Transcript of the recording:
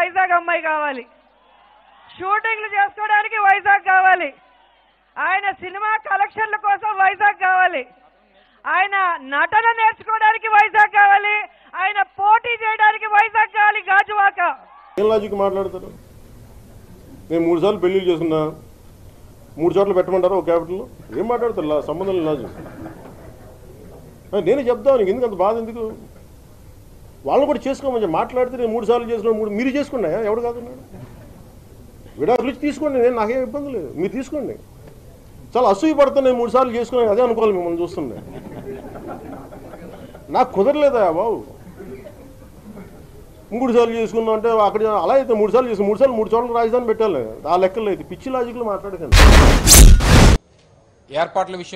వైజాగ్ అమ్మాయి కావాలి షూటింగ్లు చేసుకోవడానికి వైజాగ్ కావాలి ఆయన సినిమా కలెక్షన్ల కోసం వైజాగ్ కావాలి ఆయన నటన నేర్చుకోవడానికి వైజాగ్ కావాలి ఆయన పోటీ చేయడానికి వైజాగ్ కావాలి గాజువాక ఏం లాజిక్ మాట్లాడతారు నేను మూడు సార్లు పెళ్లిళ్ళు చేసుకున్నా మూడు చోట్ల పెట్టమంటారా ఒక క్యాపిటల్లో ఏం మాట్లాడతారు లా- సంబంధం లేదు లాజిక్ ఆ, నేనే చెప్తాను నీకు ఎందుకు అంత బాధ ఎందుకు వాళ్ళని కూడా చేసుకోమని చెప్పి మాట్లాడితే నేను మూడు సార్లు చేసుకున్నా మూడు మీరు చేసుకున్నాయా ఎవడు కాదన్నాడు విడాకులు ఇచ్చి తీసుకోండి నేను నాకేం ఇబ్బంది లేదు మీరు తీసుకోండి చాలా అసూయ పడుతున్నా నేను మూడు సార్లు చేసుకున్నాను అదే అనుకోవాలి మిమ్మల్ని చూస్తుండే నాకు కుదరలేదా బాబు మూడు సార్లు చేసుకున్నాం అంటే అక్కడ అలా అయితే మూడు సార్లు చేసుకుని మూడు సార్లు మూడు చోట్ల రాజధాని పెట్టాలి ఆ లెక్కలు అయితే పిచ్చి లాజిక్లు మాట్లాడకండి ఏర్పాట్ల విషయం